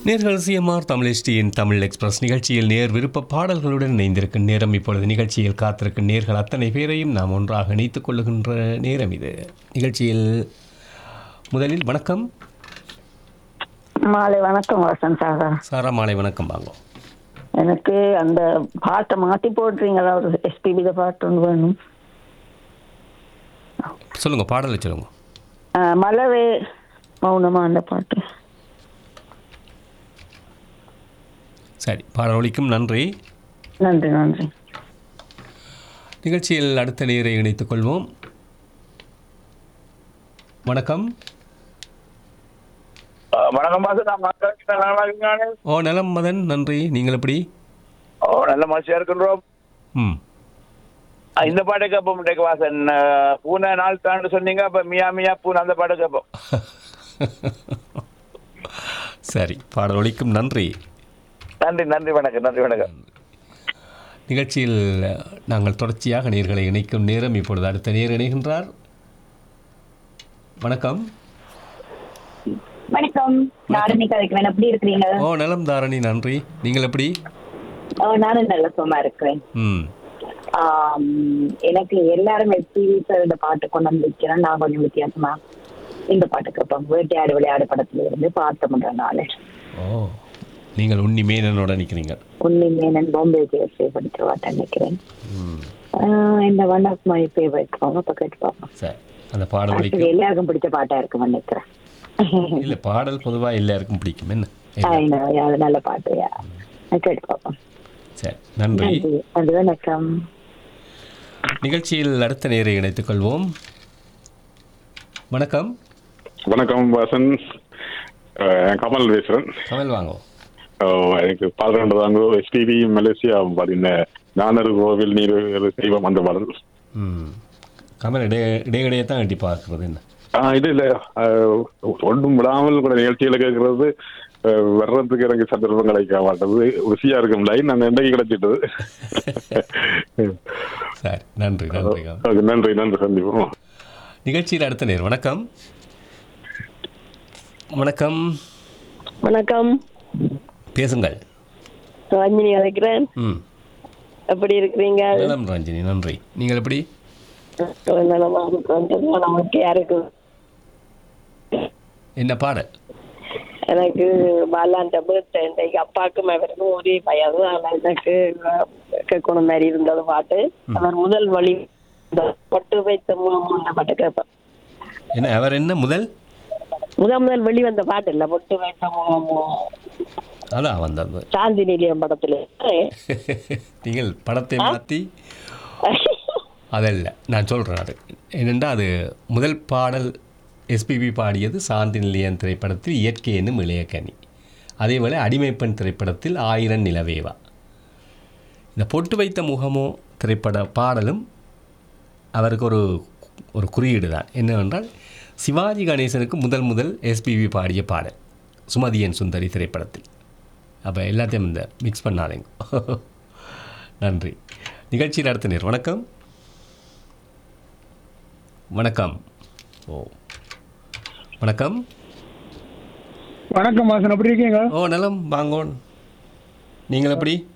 நேர்கள் சிஎம்ஆர் தமிழ் எஸ்டியின் தமிழ் எக்ஸ்பிரஸ் நிகழ்ச்சியில் நேர் விருப்ப பாடல்களுடன் இணைந்திருக்கும் நேரம் இப்பொழுது நிகழ்ச்சியில் காத்திருக்கும் நேர்கள் அத்தனை பேரையும் நாம் ஒன்றாக இணைத்துக் கொள்ளுகின்ற நேரம் இது நிகழ்ச்சியில் முதலில் வணக்கம் மாலை வணக்கம் வசந்த் சாகா சாரா மாலை வணக்கம் வாங்க எனக்கு அந்த பாட்டை மாத்தி போடுறீங்களா ஒரு எஸ்பிபி பாட்டு ஒன்று வேணும் சொல்லுங்கள் பாடலை சொல்லுங்க ஆ, மலரே மௌனமா அந்த பாட்டு சரி பாடல் ஒலிக்கும் நன்றி நன்றி நன்றி நிகழ்ச்சியில் அடுத்த நேரை இணைத்துக் கொள்வோம் வணக்கம் ஆ, வணக்கம் பாசு நான் மக்கள் நல்லா இருக்கீங்க ஓ நலம் மதன் நன்றி நீங்கள் எப்படி ஓ நல்ல மகிழ்ச்சியா இருக்கின்றோம் ம் ஆ, இந்த பாட்டு கேட்போம் இன்றைக்கு வாசன் ஆ, பூனை நாள் தாண்டு சொன்னீங்க அப்ப மியா மியா பூனை அந்த பாட்டு கேட்போம் சரி பாடல் ஒலிக்கும் நன்றி நன்றி நன்றி வணக்கம் நன்றி வணக்கம் நிகழ்ச்சியில் நாங்கள் தொடர்ச்சியாக நேர்களை இணைக்கும் நேரம் இப்பொழுது அடுத்த நேர் இணைகின்றார் வணக்கம் வணக்கம் தாரணி கதைக்கிறேன் எப்படி இருக்கிறீங்க ஓ நலம் தாரணி நன்றி நீங்கள் எப்படி ஓ, நானும் நல்ல சும்மா இருக்கிறேன் ம் ஆம், எனக்கு எல்லாரும் எஸ்டிவி இந்த பாட்டு கொண்டு வந்திருக்கிறேன் நான் கொஞ்சம் வித்தியாசமா இந்த பாட்டு கேட்பேன் வேட்டையாடு விளையாடு படத்துல இருந்து பார்த்த முன்ற நாள் ஓ நீங்கள் உன்னி மேனனோட நிற்கிறீங்க உன்னை மேனன் பாம்பே ஜெயஸ்ரீ படிக்கிற பாட்டு நினைக்கிறேன் ம் ஆஹ், இந்த one of my favourite song அப்ப கேட்டு பார்ப்போம் சரி அந்த பாடல் Actually, ஒலிக்கும் எல்லாருக்கும் பிடிச்ச பாட்டா இருக்கும் நினைக்கிறேன் இல்லை பாடல் பொதுவாக எல்லாருக்கும் பிடிக்கும் என்ன I know, yeah, அது நல்ல பாட்டு yeah. கேட்டு பார்ப்போம் சரி நன்றி நன்றி அது வணக்கம் நிகழ்ச்சியில் அடுத்த நேரை இணைத்துக் கொள்வோம் வணக்கம் வணக்கம் வாசன் அஹ் கமல் பேசுறேன் கமல் வாங்க அஹ் எனக்கு பாடல் தாங்க எஸ்டிவி மலேசியா பாடின ஞானரு கோவில் நீர் செய்வோம் அந்த பாடல் ம் கமல் இடைய இடையிடையே தான் எட்டி பார்க்குறது என்ன ஆஹ் இது இல்ல அஹ் ஒன்றும் விடாமல் கூட நிகழ்ச்சியில கேட்கறது அஹ் வர்றதுக்கு எனக்கு சந்தர்ப்பம் கிடைக்க மாட்டது ருசியா இருக்கும் லைன் அந்த இன்றைக்கு கிடைச்சிட்டது சரி நன்றி நன்றி கமல் Okay, நன்றி நன்றி சந்திப்போம் நிகழ்ச்சியில் அடுத்த நேர் வணக்கம் வணக்கம் வணக்கம் பேசுங்கள் ரஞ்சினி அழைக்கிறேன் ம் எப்படி இருக்கிறீங்க நலம் ரஞ்சினி நன்றி நீங்கள் எப்படி நலமா இருக்கிறோம். நமக்கு யாருக்கு என்ன பாடல் எனக்கு பாலாண்ட பர்த்டே இன்றைக்கு அப்பாவுக்கும் அவருக்கும் ஒரே பையன் ஆனா எனக்கு கேட்கணும் மாதிரி இருந்தது பாட்டு அவர் முதல் வழி இந்த பொட்டு வைத்த மூணு பாட்டு கேட்பேன் என்ன அவர் என்ன முதல் முதல் முதல் வெளி வந்த பாட்டு இல்ல பொட்டு வைத்த மூணு அதான் வந்தது சாந்தி நிலையம் படத்துல நீங்கள் படத்தை மாற்றி அதல்ல நான் சொல்கிறேன் அது என்னென்னா அது முதல் பாடல் எஸ்பிபி பாடியது சாந்தி நிலையன் திரைப்படத்தில் இயற்கை என்னும் இளையக்கனி அதேபோல் அடிமைப்பெண் திரைப்படத்தில் ஆயிரம் நிலவேவா இந்த பொட்டு வைத்த முகமோ திரைப்பட பாடலும் அவருக்கு ஒரு ஒரு குறியீடு தான் என்னவென்றால் சிவாஜி கணேசனுக்கு முதல் முதல் எஸ்பிபி பாடிய பாடல் சுமதியன் சுந்தரி திரைப்படத்தில் அப்போ எல்லாத்தையும் இந்த மிக்ஸ் பண்ணாதீங்க நன்றி நிகழ்ச்சியில் அடுத்த நேர் வணக்கம் வணக்கம் ஓ வணக்கம் வணக்கம் வாசன் எப்படி இருக்கீங்க ஓ நலம் வாங்கோன் நீங்கள் எப்படி